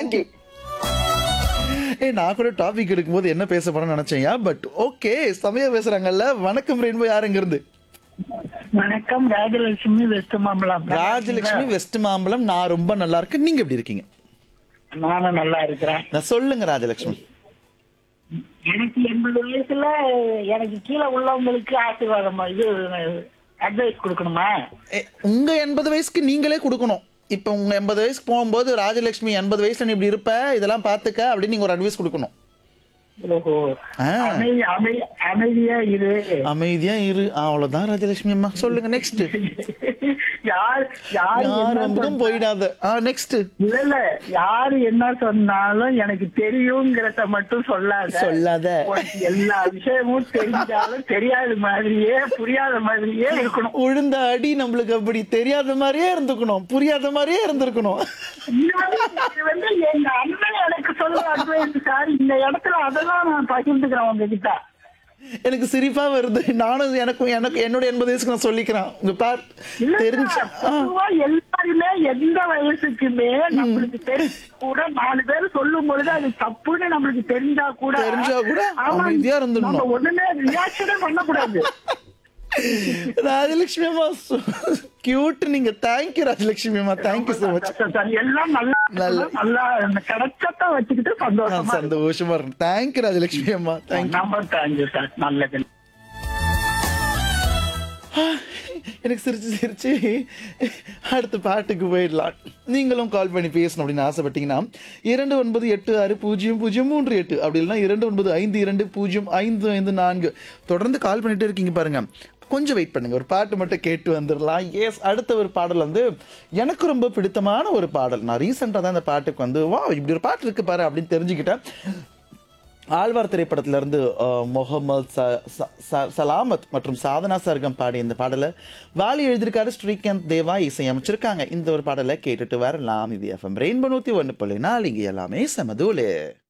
Thank you ஏ நான் கூட topic எடுக்கும்போது என்ன பேச போறேன்னு நினைச்சேன்யா பட் ஓகே சமயம் பேசுறாங்கல்ல வணக்கம் ரெயின்போ யாருங்க இருந்து வணக்கம் ராஜலட்சுமி வெஸ்ட் மாம்பலம் ராஜலட்சுமி வெஸ்ட் மாம்பலம் நான் ரொம்ப நல்லா இருக்கேன் நீங்க எப்படி இருக்கீங்க நானும் நல்லா இருக்கிறேன் நான் சொல்லுங்க ராஜலட்சுமி எனக்கு எண்பது வயசுல எனக்கு கீழே உள்ளவங்களுக்கு ஆசீர்வாதம் இது அட்வைஸ் கொடுக்கணுமா ஏ, உங்க எண்பது வயசுக்கு நீங்களே கொடுக்கணும் இப்ப உங்க எண்பது வயசுக்கு போகும்போது ராஜலட்சுமி எண்பது வயசுல நீ இப்படி இருப்ப இதெல்லாம் பாத்துக்க அப்படின்னு நீங்க ஒரு அட்வைஸ் கொடுக்கணும் ஓஹோ ஆ. அமைதி அமை- அமைதியா இரு அமைதியா இரு அவ்வளவுதான் ராஜலட்சுமி அம்மா சொல்லுங்க நெக்ஸ்ட் யார் யார் யார் என்ன வந்ததும் சொன்னா- போயிடாத ஆ நெக்ஸ்ட் இல்ல இல்ல யாரு என்ன சொன்னாலும் எனக்கு தெரியுங்கிறத மட்டும் சொல்லாத சொல்லாத உனக்கு எல்லா விஷயமும் தெரிஞ்சாலும் தெரியாத மாதிரியே புரியாத மாதிரியே இருக்கணும் உழுந்த அடி நம்மளுக்கு அப்படி தெரியாத மாதிரியே இருந்துக்கணும் புரியாத மாதிரியே இருந்திருக்கணும் இது வந்து எங்க அண்ணன் எனக்கு சொல்ற அட்வைஸ் சார் இந்த இடத்துல அதெல்லாம் நான் பகிர்ந்துக்கிறேன் உங்ககிட்ட எனக்கு சிரிப்பா வருது நானும் எனக்கும் எனக்கு என்னோட எண்பது வயசுக்கு நான் சொல்லிக்கிறேன் உங்க பார் இல்ல தெரிஞ்சு சார், ஆ, பொதுவா எல்லாருமே எந்த வயசுக்குமே நம்மளுக்கு தெரிஞ்சு கூட நாலு பேர் சொல்லும் பொழுது அது தப்புன்னு நம்மளுக்கு தெரிஞ்சா கூட தெரிஞ்சா கூட ஆமா, அமைதியா இருந்துடணும். நம்ம ஒண்ணுமே ரியாக்ஷனே பண்ணக்கூடாது ராஜலட்சுமி அம்மா கியூட் நீங்க தேங்க்யூ ராஜலட்சுமி அம்மா thank you so much sir, sir, எல்லாம் நல்லா நல்ல- நல்லா கிடைச்சத வச்சுக்கிட்டு சந்தோஷமா இருக்கு. சந்தோஷமா இருக்கும் தேங்க்யூ ராஜலட்சுமி அம்மா தேங்க்யூ ரொம்ப தேங்க்யூ சார் நல்லது எனக்கு சிரிச்சு சிரிச்சு அடுத்த பாட்டுக்கு போயிடலாம் நீங்களும் கால் பண்ணி பேசணும் அப்படின்னு ஆசைப்பட்டீங்கன்னா இரண்டு ஒன்பது எட்டு ஆறு பூஜ்ஜியம் பூஜ்ஜியம் மூன்று எட்டு அப்படி இல்லைன்னா இரண்டு ஒன்பது ஐந்து இரண்டு பூஜ்ஜியம் ஐந்து ஐந்து நான்கு தொடர்ந்து கால் பண்ணிட்டே இருக்கீங்க பாருங்க கொஞ்சம் வெயிட் பண்ணுங்க ஒரு பாட்டு மட்டும் கேட்டு வந்துடலாம் எஸ் அடுத்த ஒரு பாடல் வந்து எனக்கு ரொம்ப பிடித்தமான ஒரு பாடல் நான் ரீசெண்டாக தான் இந்த பாட்டுக்கு வந்து வா இப்படி ஒரு பாட்டு இருக்கு பாரு அப்படின்னு தெரிஞ்சுக்கிட்டேன் ஆழ்வார் திரைப்படத்துல இருந்து அஹ், முகமது ச- ச- ச- சலாமத் மற்றும் சாதனா சர்க்கம் பாடிய இந்த பாடலை வாலி எழுதியிருக்காரு ஸ்ரீகாந்த் தேவா இசையமைச்சிருக்காங்க இந்த ஒரு பாடலை கேட்டுட்டு வரலாம் இது எஃப்எம் ரெயின்போ நூத்தி ஒன்று புள்ளி நாலு இங்க எல்லாமே சமதூலு